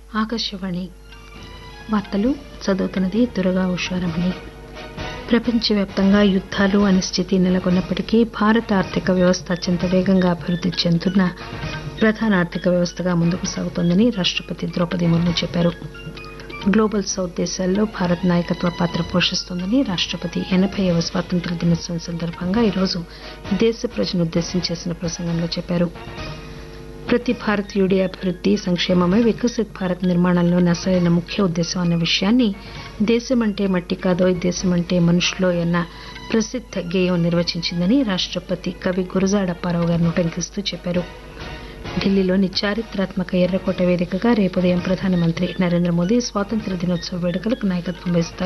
ఆకాశవాణి వార్తలు చదువుతున్నది దుర్గా ఉషారమణి ప్రపంచవ్యాప్తంగా యుద్దాలు అనిశ్చితి నెలకొన్నప్పటికీ భారత ఆర్థిక వ్యవస్థ అత్యంత వేగంగా అభివృద్ది చెందుతున్న ప్రధాన ఆర్థిక వ్యవస్థగా ముందుకు సాగుతోందని రాష్టపతి ద్రౌపది ముర్ము చెప్పారు గ్లోబల్ సౌత్ దేశాల్లో భారత్ నాయకత్వ పాత్ర పోషిస్తోందని రాష్టపతి ఎనబైవ స్వాతంత్ర్య దినోత్సవం సందర్భంగా ఈరోజు దేశ ప్రజలనుద్దేశించి చేసిన ప్రసంగంలో చెప్పారు ప్రతి భారతీయుడి అభివృద్ది సంక్షేమమే వికసిత్ భారత్ నిర్మాణంలోని అసలైన ముఖ్య ఉద్దేశం అన్న విషయాన్ని దేశమంటే మట్టి కాదోయ్ దేశమంటే మనుషులో అన్న ప్రసిద్ద గేయం నిర్వచించిందని రాష్టపతి కవి గురజాడ అప్పారావు గారిని ఉటంకిస్తూ చెప్పారు ఢిల్లీలోని చారిత్రాత్మక ఎర్రకోట వేదికగా రేపు ఉదయం ప్రధానమంత్రి నరేంద్ర మోదీ స్వాతంత్ర్య దినోత్సవ వేడుకలకు నాయకత్వం వహిస్తారు